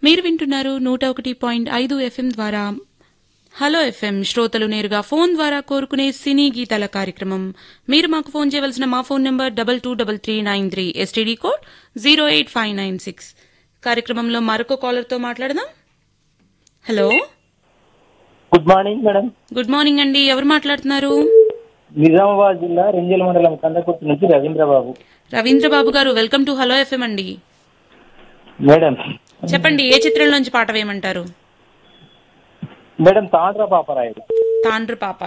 మీరు వింటున్నారు నూట ఒకటి పాయింట్ ఐదు ఎఫ్ఎం ద్వారా హలో ఎఫ్ఎం శ్రోతలు నేరుగా ఫోన్ ద్వారా కోరుకునే సినీ గీతాల కార్యక్రమం మీరు మాకు ఫోన్ చేయవలసిన మా phone number double two double three nine three STD code zero eight five nine six కార్యక్రమంలో మరొక కాలర్తో మాట్లాడదాం hello good morning madam good morning అండి ఎవరు మాట్లాడుతున్నారు నిజామాబాద్ జిల్లా రెంజల్ మండలం కందకుర్తి నుంచి రవీంద్ర బాబు Ravindra Babu garu welcome to hello FM అండి మేడం చెప్పండి ఏ చిత్రం నుంచి పాట వేయమంటారు మేడం తాండ్ర పాపరాయుడు తాండ్రు పాప